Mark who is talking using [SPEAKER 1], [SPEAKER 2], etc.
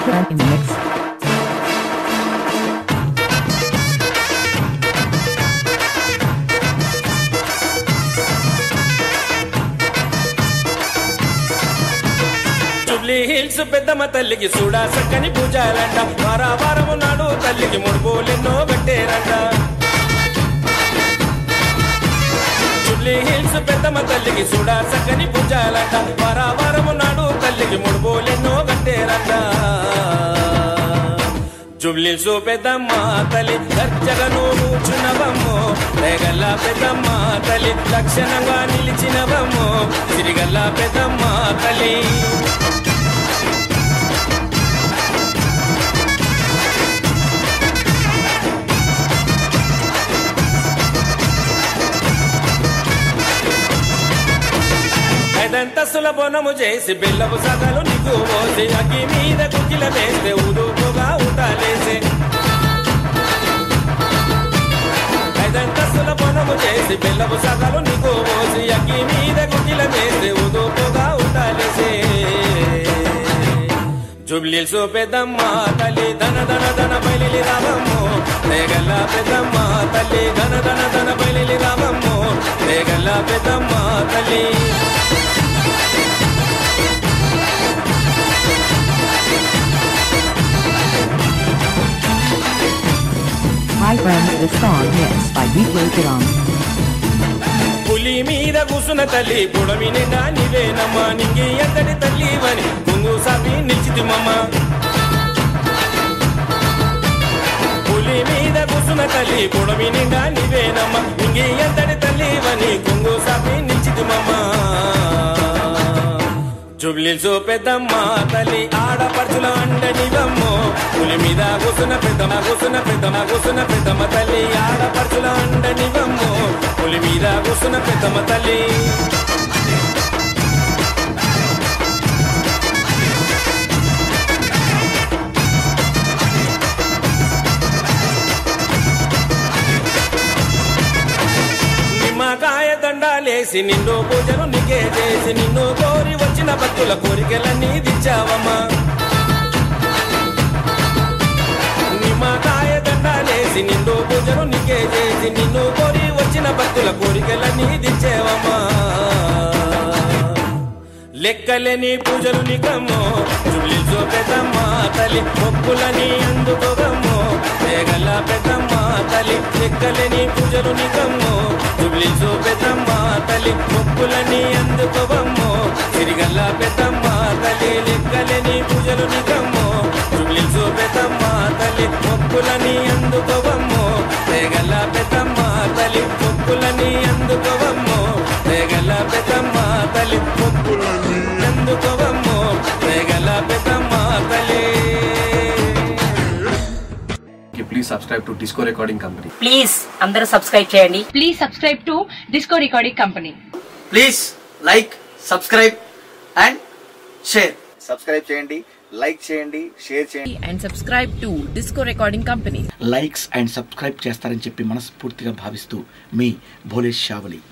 [SPEAKER 1] Karan in the mix.
[SPEAKER 2] Jubilee Hills Peddamma తల్లికి చూడా సక్కని పూజాలంట వారా వారము నాడు తల్లికి ముడుపులెన్నో పెట్టేరంట జుబ్లీ హిల్స్ పెద్దమ్మ తల్లికి చూడా సక్కని పూజాలంట వారా వారము నాడు తల్లికి ముడుపులెన్నో కట్టేరంట జుబ్లీస్ పెద్దమ్మ తల్లి దర్జగను కూర్చున్నవమ్ము రేగల్ల పెద్దమ్మ తల్లి లక్షణంగా నిలిచినవమ్ము సిరిగల్ల పెద్దమ్మ తల్లి ఐదంతస్తుల బొనము చేసి బెల్లపు సగలు నీకు పోసి అగ్గి మీద కుకిల వేస్తే ఉదుపుగా ఊటాలేసి ఐదంతస్తుల బొనము చేసి బెల్లపు సగలు నీకు పోసి అగ్గి మీద కుకిల వేస్తే ఉదుపుగా ఊటాలేసి జుబ్లీల్స్ పెద్దమ్మ తల్లి ధన ధన ధన బయలి రామమ్ము రేగల్ల పెద్దమ్మ తల్లి ధన ధన ధన బయలి రామమ్ము రేగల్ల పెద్దమ్మ తల్లి
[SPEAKER 1] Hi friends, this song mixed by Weekly Karan.
[SPEAKER 2] పులి మీద కూసున్న తల్లి పుడమి నిండా నీవేనమ్మా నింగి ఎంతటి తల్లి వని గుంగు సాపి నిలిచితిమమ్మ పులి మీద కూసున్న తల్లి పుడమి నిండా నీవేనమ్మా నింగి ఎంతటి తల్లి వని గుంగు సాపి నిలిచితిమమ్మ జుబ్లీసు పెద్దమ్మ తల్లి ఆడపడుచుల అండనివమ్మో పులి మీద కూసున్న పెద్దమ్మ కూసున్న పెద్దమ్మ కూసున్న పెద్దమ్మ తల్లి ఆడపడుచుల అండనివమ్మో పులి మీద కూసున్న పెద్దమ్మ తల్లి నిమ్మకాయ దండాలేసి నిన్ను పూజలు నీకే చేసి నిన్ను కోరి వచ్చిన భక్తుల కోరికలన్నీ దిచ్చావమ్మా నిమ్మకాయ దండాలేసి నిన్ను పూజలు నీకే చేసి నిన్ను కోరి వచ్చిన భక్తుల కోరికలన్నీ దిచ్చేవమ్మా లెక్కలేని పూజలు నికమ్మో జుల్లిజో పెద్దమ్మ తల్లి మొక్కులని అందుకోగమ్మో వేగల పెద్దమ్మ తల్లి లెక్కలేని పూజలు నికమ్మో జుల్లిజో పెద్దమ్మ తల్లి మొక్కులని అందుకోవమ్మో సిరిగల్ల పెద్దమ్మ తల్లి లెక్కలేని పూజలు నికమ్మో జుల్లిజో పెద్దమ్మ తల్లి మొక్కులని అందుకోవమ్మో వేగల పెద్దమ్మ తల్లి మొక్కులని అందుకోవమ్మో వేగల పెద్దమ్మ తల్లి మొక్కులని అందుకోవమ్మో వేగల పెద్దమ్మ తల్లి
[SPEAKER 3] please subscribe to Disco Recording Company
[SPEAKER 4] please అందరూ సబ్స్క్రైబ్ చేయండి
[SPEAKER 5] Please subscribe to Disco Recording Company.
[SPEAKER 6] Please like subscribe and share
[SPEAKER 7] subscribe చేయండి లైక్ చేయండి షేర్ చేయండి
[SPEAKER 8] and subscribe to Disco Recording Company.
[SPEAKER 9] Likes and subscribe చేస్తారని చెప్పి మనస్ఫూర్తిగా భావిస్తూ మీ భోలేష్ షావలి